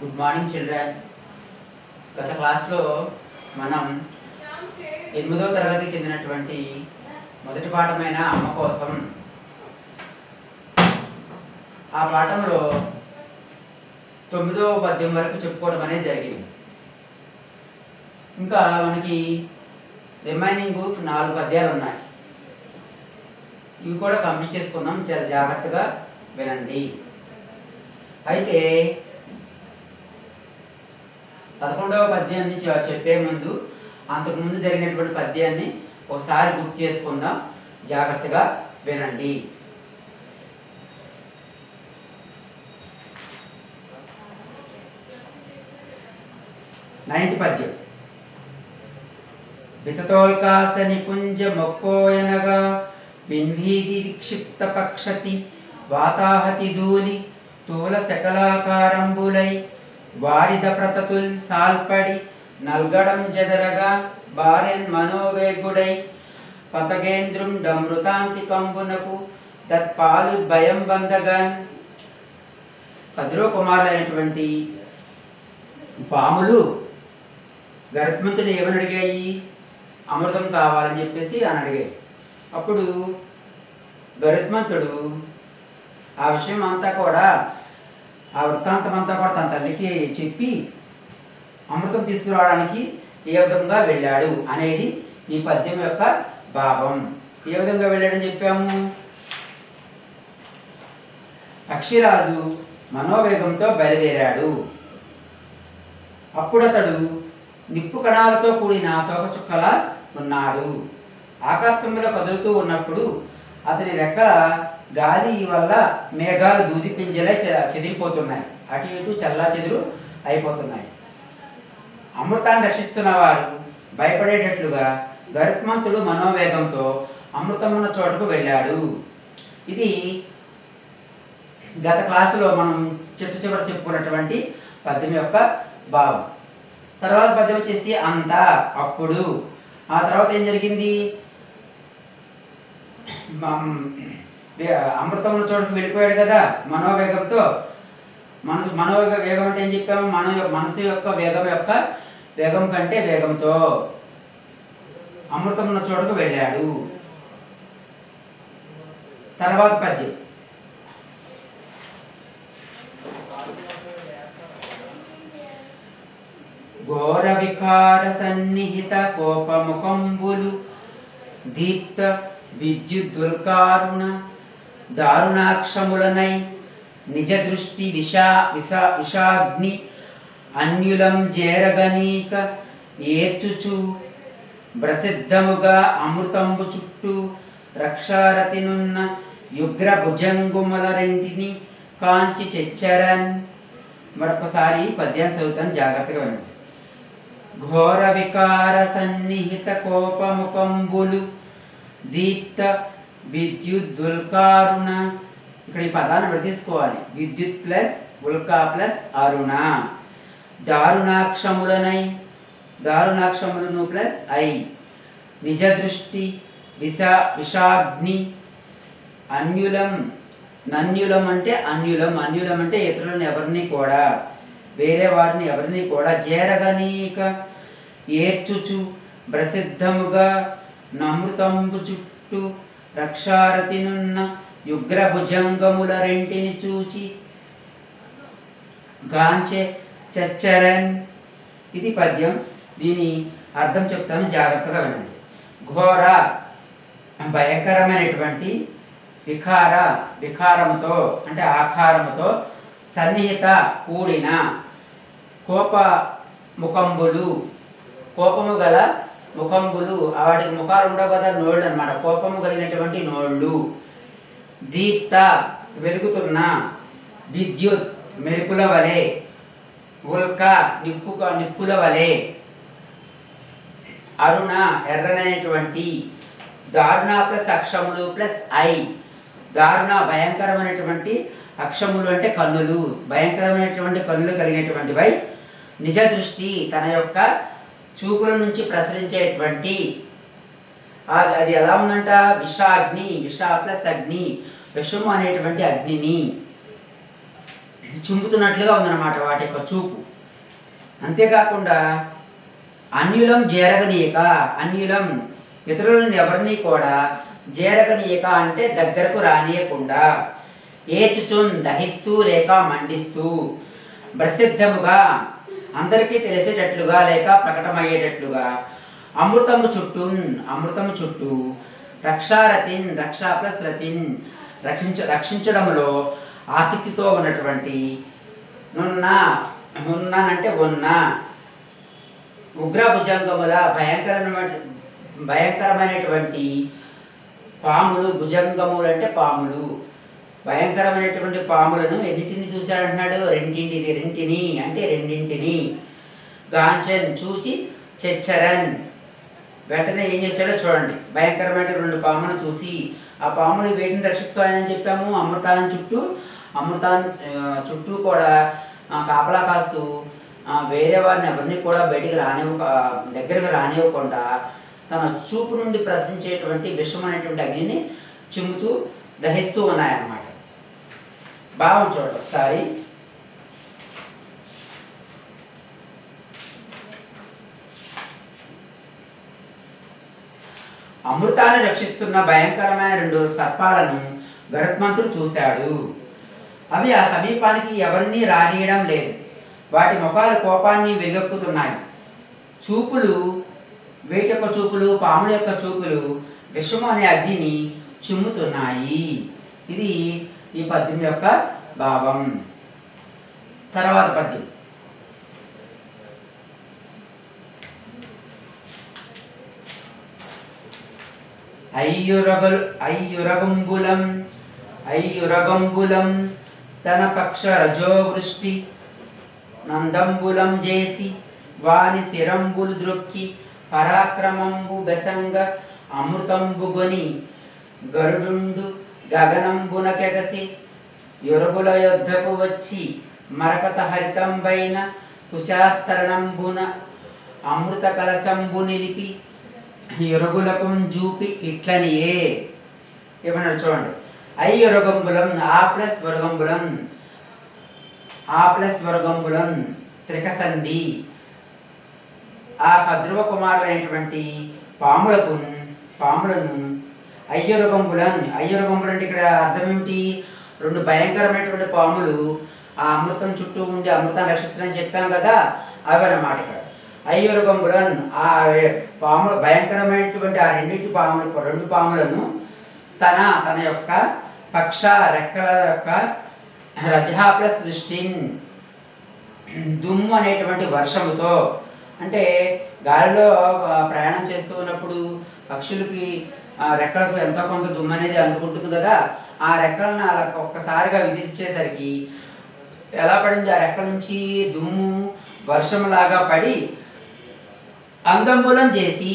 good morning children గత క్లాస్లో మనం ఎనిమిదవ తరగతికి చెందినటువంటి మొదటి పాఠమైన అమ్మ కోసం ఆ పాఠంలో తొమ్మిదవ పద్యం వరకు చెప్పుకోవడం అనేది జరిగింది ఇంకా మనకి రిమైనింగ్ నాలుగు పద్యాలు ఉన్నాయి ఇవి కూడా కంప్లీట్ చేసుకుందాం చాలా జాగ్రత్తగా వినండి అయితే పదకొండవ పద్యాన్ని చె- చెప్పే ముందు అంతకుముందు జరిగినటువంటి పద్యాన్ని ఒకసారి గుర్తు చేసుకుందాం జాగ్రత్తగా వినండి నైన్త్ పద్యం వితతోల్కాస నిపుంజ మొక్కోయనగా బిన్వీధి విక్షిప్త పక్షతి వాతాహతి ధూళి తూల శకలాకారంబులై వారిద ప్రతతుల్ సాల్పడి నల్గడం జదరగా బారెన్ మనోవేగుడై పతగేంద్రం డమృతాంతి కంబునకు తత్పాలు భయం బందగాన్ కద్రో కుమారులైనటువంటి పాములు గరుత్మంతుడు ఏమని అడిగాయి అమృతం కావాలని చెప్పేసి అని అడిగాయి అప్పుడు గరుత్మంతుడు ఆ విషయం అంతా కూడా ఆ వృత్తాంతం అంతా కూడా తన తల్లికి చెప్పి అమృతం తీసుకురావడానికి ఏ విధంగా వెళ్ళాడు అనేది ఈ పద్యం యొక్క భావం ఏ విధంగా వెళ్ళాడని చెప్పాము పక్షిరాజు మనోవేగంతో బయలుదేరాడు అప్పుడు అతడు నిప్పు కణాలతో కూడిన తోక చుక్కలా ఉన్నాడు ఆకాశంలో కదులుతూ ఉన్నప్పుడు అతని రెక్కల గాలి వల్ల మేఘాలు దూది పింజలై చె- చెదిరిపోతున్నాయి అటు ఇటు చల్లా చెదురు అయిపోతున్నాయి అమృతాన్ని రక్షిస్తున్న వారు భయపడేటట్లుగా గరుత్మంతుడు మనోవేగంతో అమృతం ఉన్న చోటుకు వెళ్ళాడు ఇది గత క్లాసులో మనం చిట్ట చివర చెప్పుకున్నటువంటి పద్యం యొక్క భావం తర్వాత పద్యం వచ్చేసి అంత అప్పుడు ఆ తర్వాత ఏం జరిగింది మం- వే- అమృతముల చోటుకు వెళ్ళిపోయాడు కదా మనోవేగంతో మనసు మనోవేగ వేగం అంటే ఏం చెప్పాము మన యొ- మనసు యొక్క వేగం యొక్క వేగం కంటే వేగంతో అమృతమున్న చోటుకు వెళ్ళాడు తర్వాత పద్యం ఘోర వికార సన్నిహిత కోపముఖంబులు దీప్త విద్యుద్దుల్కారుణ దారుణాక్షములనై నిజ దృష్టి విషా విషా విషాగ్ని అన్యులం జేరగనీక ఏర్చుచు ప్రసిద్ధముగా అమృతంబు చుట్టూ రక్షారతినున్న యుగ్ర భుజంగుమల రెంటిని కాంచి చెచ్చరన్ మరొకసారి పద్యాన్ని చదువుతాను జాగ్రత్తగా వినండి ఘోర వికార సన్నిహిత కోపముఖంబులు దీప్త విద్యుద్దుల్కారుణ ఇక్కడ ఈ పదాన్ని విడదీసుకోవాలి విద్యుత్ ప్లస్ ఉల్కా ప్లస్ అరుణ దారుణాక్షములనై దారుణాక్షములను ప్లస్ ఐ నిజ దృష్టి విషా విషాగ్ని అన్యులం నన్యులం అంటే అన్యులం అన్యులం అంటే ఇతరులను ఎవరిని కూడా వేరే వారిని ఎవరిని కూడా చేరగనీక ఏర్చుచు ప్రసిద్ధముగా నమృతంబు చుట్టూ రక్షారతినున్న యుగ్రభుజంగముల రెంటిని చూచి గాంచె చచ్చరన్ ఇది పద్యం దీని అర్థం చెప్తాను జాగ్రత్తగా వినండి ఘోర భయంకరమైనటువంటి వికార వికారముతో అంటే ఆకారముతో సన్నిహిత కూడిన కోప ముఖంబులు కోపము గల ముఖంబులు ఆ వాటికి ముఖాలు ఉండవు కదా నోళ్ళు అన్నమాట కోపము కలిగినటువంటి నోళ్ళు దీప్త వెలుగుతున్న విద్యుత్ మెరుపుల వలె ఉల్క నిప్పు నిప్పుల వలె అరుణ ఎర్రనైనటువంటి దారుణ ప్లస్ అక్షములు ప్లస్ ఐ దారుణ భయంకరమైనటువంటి అక్షములు అంటే కన్నులు భయంకరమైనటువంటి కన్నులు కలిగినటువంటివై నిజ దృష్టి తన యొక్క చూపుల నుంచి ప్రసరించేటువంటి ఆ- అది ఎలా ఉందంట విషాగ్ని విష ప్లస్ అగ్ని విషము అనేటువంటి అగ్నిని చుంపుతున్నట్లుగా ఉందన్నమాట వాటి యొక్క చూపు అంతేకాకుండా అన్యులం చేరగనీయక అన్యులం ఇతరులను ఎవరిని కూడా చేరగనీయక అంటే దగ్గరకు రానియకుండా ఏచుచున్ దహిస్తూ లేక మండిస్తూ ప్రసిద్ధముగా అందరికీ తెలిసేటట్లుగా లేక ప్రకటమయ్యేటట్లుగా అమృతము చుట్టూ అమృతము చుట్టూ రక్షారతిన్ రక్షా ప్లస్ రతిన్ రక్షించ రక్షించడంలో ఆసక్తితో ఉన్నటువంటి నున్న ఉన్నానంటే ఉన్న ఉగ్ర భుజంగముల భయంకరమైన భయంకరమైనటువంటి పాములు భుజంగములు అంటే పాములు భయంకరమైనటువంటి పాములను ఎన్నింటిని చూశాడంటున్నాడు రెండింటిని రెంటిని అంటే రెండింటిని గాంచన్ చూచి చెచ్చరన్ వెంటనే ఏం చేశాడో చూడండి భయంకరమైన రెండు పాములను చూసి ఆ పాములు వేటిని రక్షిస్తాయని చెప్పాము అమృతాన్ని చుట్టూ అమృతాన్ని ఆ, చుట్టూ కూడా ఆ, కాపలా కాస్తూ ఆ, వేరే వారిని ఎవరిని కూడా బయటికి రానివ్వ దగ్గరకు రానివ్వకుండా తన చూపు నుండి ప్రశ్నించేటువంటి విషమైనటువంటి అగ్నిని చిమ్ముతూ దహిస్తూ ఉన్నాయన్నమాట భావం చూడండి ఒకసారి అమృతాన్ని రక్షిస్తున్న భయంకరమైన రెండు సర్పాలను గరుత్మంతుడు చూశాడు అవి ఆ సమీపానికి ఎవరినీ రానియడం లేదు వాటి ముఖాలు కోపాన్ని వెలుగక్కుతున్నాయి చూపులు వేటి యొక్క చూపులు పాముల యొక్క చూపులు విషము అనే అగ్నిని చిమ్ముతున్నాయి ఇది ఈ పద్యం యొక్క భావం తర్వాత పద్యం అయ్యురగల్ అయ్యురగంబులం అయ్యురగంబులం తన పక్ష రజోవృష్టి నందంబులం చేసి వాని శిరంబులు ద్రొక్కి పరాక్రమంబు బెసంగ అమృతంబుగొని గరుడుండు గగనంబునకెగసి యొరుగుల యొద్దకు వచ్చి మరకత హరితంబైన కుశాస్తరణంబున అమృత కలశంబు నిలిపి యొరుగులకు జూపి ఇట్లనియే ఏమన్నాడు చూడండి ఐ యొరగంబులం ఆ ప్లస్ వరగంబులం ఆ ప్లస్ వరగంబులం త్రికసంధి ఆ కద్రువ కుమారులైనటువంటి పాములకు పాములను అయ్యొరగంబులన్ అయ్యొరగంబులు అంటే ఇక్కడ అర్థం ఏమిటి రెండు భయంకరమైనటువంటి పాములు ఆ అమృతం చుట్టూ ఉండి అమృతాన్ని రక్షిస్తారని చెప్పాం కదా అవి అన్నమాట ఇక్కడ అయ్యొరగంబులన్ ఆ రె- పాములు భయంకరమైనటువంటి ఆ రెండింటి పాములు రెండు పాములను తన తన యొక్క పక్ష రెక్కల యొక్క రజహా ప్లస్ దృష్టిన్ దుమ్ము అనేటువంటి వర్షముతో అంటే గాలిలో ఆ, ప్రయాణం చేస్తూ ఉన్నప్పుడు పక్షులకి ఆ, రెక్కలకు ఎంతో కొంత దుమ్ము అనేది అంటుకుంటుంది కదా ఆ రెక్కలను అలా ఒక్కసారిగా విధించేసరికి ఎలా పడింది ఆ రెక్కల నుంచి దుమ్ము వర్షంలాగా పడి అందంబులం చేసి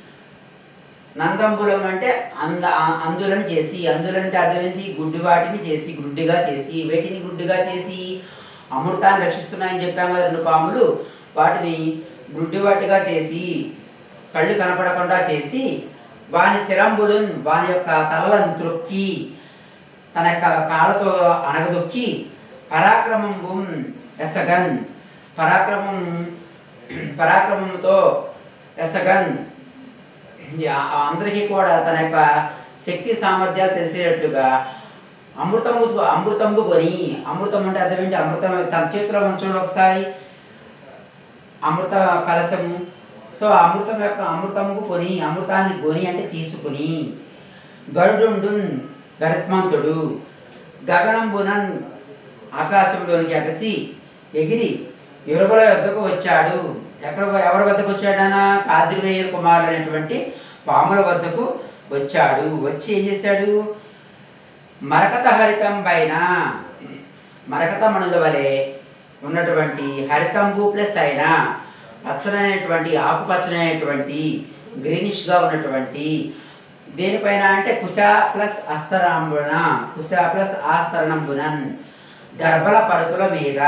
నందంబులం అంటే అంద ఆ- అందులం చేసి అందులం అంటే అర్థమైంది గుడ్డి వాటిని చేసి గుడ్డిగా చేసి వేటిని గుడ్డిగా చేసి అమృతాన్ని రక్షిస్తున్నాయని చెప్పాము కదా రెండు పాములు వాటిని గుడ్డివాటిగా చేసి కళ్ళు కనపడకుండా చేసి వాని శిరంబులు వాని యొక్క తలలను త్రొక్కి తన యొక్క కాళ్ళతో అణగదొక్కి పరాక్రమంబు ఎసగన్ పరాక్రమం పరాక్రమంతో ఎసగన్ యా- అందరికీ కూడా తన యొక్క శక్తి సామర్థ్యాలు తెలిసేటట్టుగా అమృతము అమృతంబు కొని అమృతం అంటే అర్థం ఏంటి అమృతం తన చేతిలో ఉంచడం ఒకసారి అమృత కలశము సో ఆ అమృతం యొక్క అమృతంబు కొని అమృతాన్ని కొని అంటే తీసుకుని గరుడుండు గరుత్మంతుడు గగనంబునన్ ఆకాశంలోనికి ఎగసి ఎగిరి ఎరుగుల వద్దకు వచ్చాడు ఎక్కడ ఎవరి వద్దకు వచ్చాడనా కార్తికేయ కుమారుడు అనేటువంటి పాముల వద్దకు వచ్చాడు వచ్చి ఏం చేశాడు మరకత హరితం పైన మరకత మణుల వలె ఉన్నటువంటి హరితంబు ప్లస్ అయిన పచ్చనైనటువంటి ఆకుపచ్చనైనటువంటి గ్రీనిష్గా ఉన్నటువంటి దేనిపైన అంటే కుశ ప్లస్ అస్తరాంబున కుశ ప్లస్ ఆస్తరణంబునన్ దర్భల పరుపుల మీద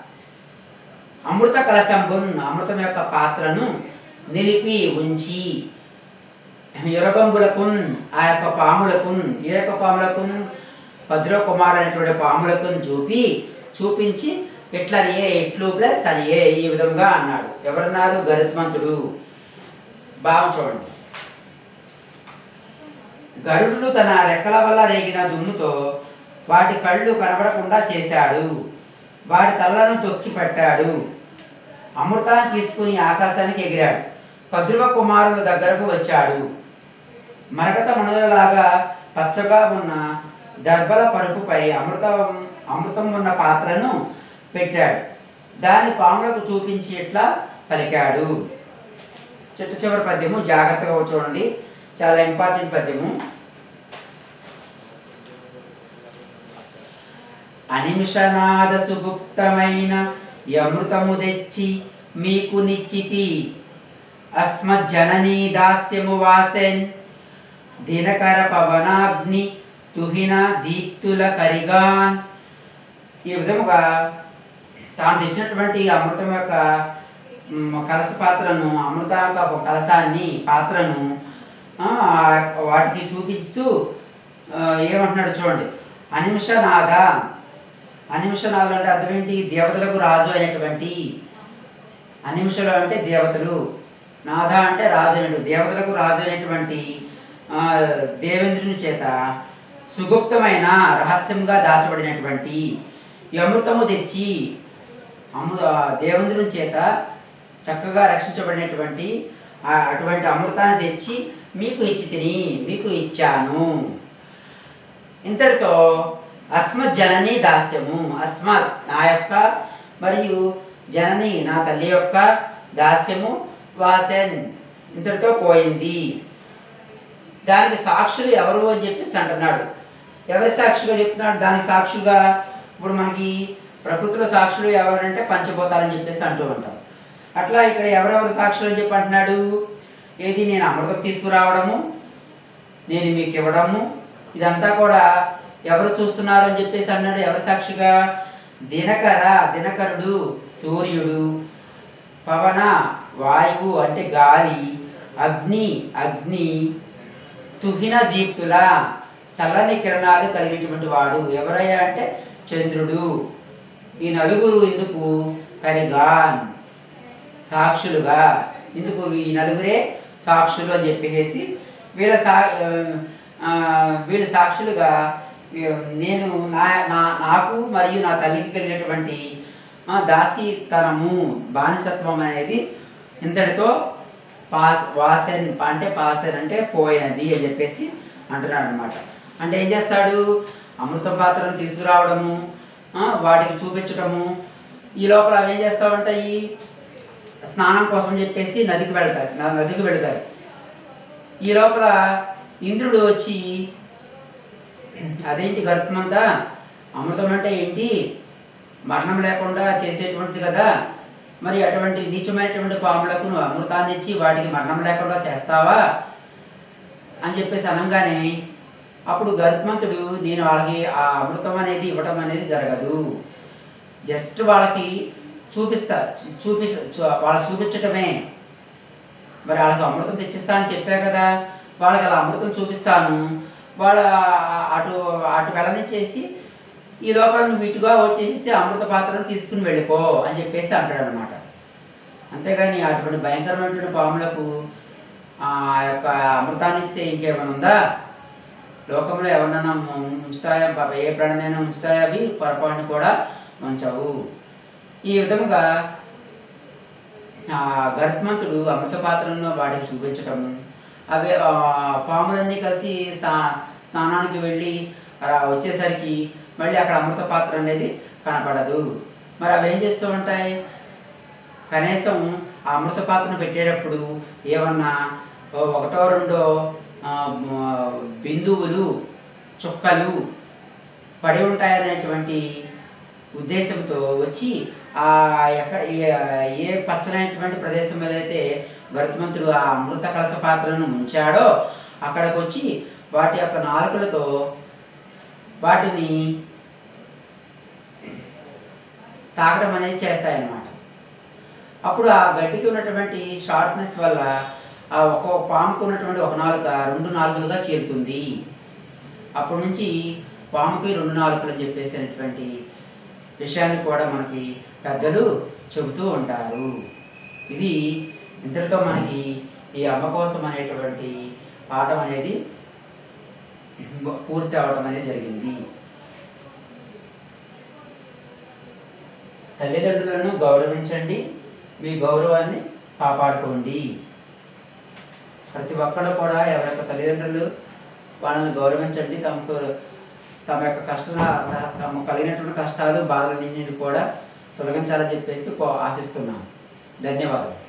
అమృత కలశంబున్ అమృతం యొక్క పాత్రను నిలిపి ఉంచి యురగంబులకున్ ఆ యొక్క పాములకున్ ఏ యొక్క పాములకున్ భద్ర కుమారు అనేటువంటి పాములకున్ చూపి చూపించి ఇట్లని ఏ ఇట్లు ప్లస్ అని ఏ ఈ విధంగా అన్నాడు ఎవరన్నారు గరుత్మంతుడు భావం చూడండి గరుడు తన రెక్కల వల్ల రేగిన దుమ్ముతో వాటి కళ్ళు కనబడకుండా చేశాడు వాటి తలలను తొక్కి పట్టాడు అమృతాన్ని తీసుకుని ఆకాశానికి ఎగిరాడు కద్రువ కుమారుల దగ్గరకు వచ్చాడు మరకత మనులలాగా పచ్చగా ఉన్న దర్భల పరుపుపై అమృతం అమృతం ఉన్న పాత్రను పెట్టాడు దాని పాములకు చూపించి ఇట్లా పలికాడు చిట్ట చివరి పద్యము జాగ్రత్తగా చూడండి చాలా ఇంపార్టెంట్ పద్యము అనిమిషనాద సుగుప్తమైన యమృతము తెచ్చి మీకు నిచ్చితి అస్మజ్జననీ దాస్యము వాసెన్ దినకర పవనాగ్ని తుహిన దీప్తుల కరిగాన్ ఈ విధముగా తాను తెచ్చినటువంటి అమృతం యొక్క మ్, కలస పాత్రను అమృత యొక్క కలసాన్ని పాత్రను ఆ, వాటికి చూపిస్తూ ఆ, ఏమంటున్నాడు చూడండి అనిమిషనాద అనిమిషనాథులు అంటే అర్థం ఏంటి దేవతలకు రాజు అయినటువంటి అనిమిషలు అంటే దేవతలు నాథ అంటే రాజు అయినటువంటి దేవతలకు రాజు అయినటువంటి ఆ, దేవేంద్రుని చేత సుగుప్తమైన రహస్యంగా దాచబడినటువంటి ఈ అమృతము తెచ్చి అమృ ఆ దేవేంద్రుని చేత చక్కగా రక్షించబడినటువంటి ఆ అటువంటి అమృతాన్ని తెచ్చి మీకు ఇచ్చి తిని మీకు ఇచ్చాను ఇంతటితో అస్మత్ జనని దాస్యము అస్మత్ నా యొక్క మరియు జనని నా తల్లి యొక్క దాస్యము వాసెన్ ఇంతటితో పోయింది దానికి సాక్షులు ఎవరు అని చెప్పేసి అంటున్నాడు ఎవరి సాక్షిగా చెప్తున్నాడు దానికి సాక్షులుగా ఇప్పుడు మనకి ప్రకృతిలో సాక్షులు ఎవరంటే పంచభూతాలని చెప్పేసి అంటూ ఉంటాం అట్లా ఇక్కడ ఎవరెవరు సాక్షులు అని చెప్పి అంటున్నాడు ఏది నేను అమృతం తీసుకురావడము నేను మీకు ఇవ్వడము ఇదంతా కూడా ఎవరు చూస్తున్నారు అని చెప్పేసి అన్నాడు ఎవరి సాక్షిగా దినకర దినకరుడు సూర్యుడు పవన వాయువు అంటే గాలి అగ్ని అగ్ని తుహిన దీప్తుల చల్లని కిరణాలు కలిగినటువంటి వాడు ఎవరయ్యా అంటే చంద్రుడు ఈ నలుగురు ఇందుకు కరిగాన్ సాక్షులుగా ఇందుకు ఈ నలుగురే సాక్షులు అని చెప్పేసి వీళ్ళ సా ఆ, వీళ్ళ సాక్షులుగా వీ- నేను నా నా నాకు మరియు నా తల్లికి కలిగినటువంటి ఆ, దాసీతనము బానిసత్వం అనేది ఇంతటితో పాస్ వాసెన్ అంటే పాసెన్ అంటే పోయినది అని చెప్పేసి అంటున్నాడు అనమాట అంటే ఏం చేస్తాడు అమృతం పాత్రను తీసుకురావడము ఆ, వాటికి చూపించడము ఈ లోపల అవి ఏం చేస్తూ ఉంటాయి స్నానం కోసం చెప్పేసి నదికి వెళ్తారు న- నదికి వెళతారు ఈ లోపల ఇంద్రుడు వచ్చి అదేంటి గర్భమంతా అమృతం అంటే ఏంటి మరణం లేకుండా చేసేటువంటిది కదా మరి అటువంటి నీచమైనటువంటి పాములకు నువ్వు అమృతాన్ని ఇచ్చి వాటికి మరణం లేకుండా చేస్తావా అని చెప్పేసి అనగానే అప్పుడు గరుత్మంతుడు నేను వాళ్ళకి ఆ అమృతం అనేది ఇవ్వటం అనేది జరగదు జస్ట్ వాళ్ళకి చూపిస్తా చూపి చూ- వాళ్ళకి చూపించటమే మరి వాళ్ళకి అమృతం తెచ్చిస్తా అని చెప్పా కదా వాళ్ళకి అలా అమృతం చూపిస్తాను వాళ్ళ అటు అటు వెళ్ళనిచ్చేసి ఈ లోపల నువ్వు ఇటుగా వచ్చేసి అమృత పాత్రను తీసుకుని వెళ్ళిపో అని చెప్పేసి అంటాడు అనమాట అంతేగాని అటువంటి భయంకరమైనటువంటి పాములకు ఆ యొక్క అమృతాన్ని ఇస్తే ఇంకేమైనా ఉందా లోకంలో ఎవరినైనా ఉం- ఉంచుతాయా పాప ఏ ప్రాణినైనా ఉంచుతాయా అవి పొరపాటును కూడా ఉంచవు ఈ విధముగా ఆ గర్భమంతుడు అమృత పాత్రలను వాడికి చూపించటము అవి ఆ, పాములన్నీ కలిసి స్నా స్నానానికి వెళ్ళి ఆ, వచ్చేసరికి మళ్ళీ అక్కడ అమృత పాత్ర అనేది కనపడదు మరి అవి ఏం చేస్తూ ఉంటాయి కనీసం ఆ అమృత పాత్రను పెట్టేటప్పుడు ఏమన్నా ఓ ఒకటో రెండో ఆ, మ- బిందువులు చుక్కలు పడి ఉంటాయనేటువంటి ఉద్దేశంతో వచ్చి ఆ ఎక్కడ ఏ- ఏ పచ్చనైనటువంటి ప్రదేశం మీద అయితే గరుత్మంతుడు ఆ అమృత కలస పాత్రను ముంచాడో అక్కడికి వచ్చి వాటి యొక్క నాలుకలతో వాటిని తాకడం అనేది చేస్తాయన్నమాట అప్పుడు ఆ గడ్డికి ఉన్నటువంటి షార్ప్నెస్ వల్ల ఆ ఒక పాముకు ఉన్నటువంటి ఒక నాలుక రెండు నాలుకలుగా చేరుతుంది అప్పటి నుంచి పాముకి రెండు నాలుకలు అని చెప్పేసినటువంటి విషయాన్ని కూడా మనకి పెద్దలు చెబుతూ ఉంటారు ఇది ఇంతటితో మనకి ఈ అమ్మ కోసం అనేటువంటి పాఠం అనేది పూర్తి అవడం అనేది జరిగింది తల్లిదండ్రులను గౌరవించండి మీ గౌరవాన్ని కాపాడుకోండి ప్రతి ఒక్కరు కూడా ఎవరి యొక్క తల్లిదండ్రులు వాళ్ళని గౌరవించండి తమకు తమ యొక్క కష్ట తమ కలిగినటువంటి కష్టాలు బాధలన్నింటినీ కూడా తొలగించాలని చెప్పేసి కో- ఆశిస్తున్నాం ధన్యవాదాలు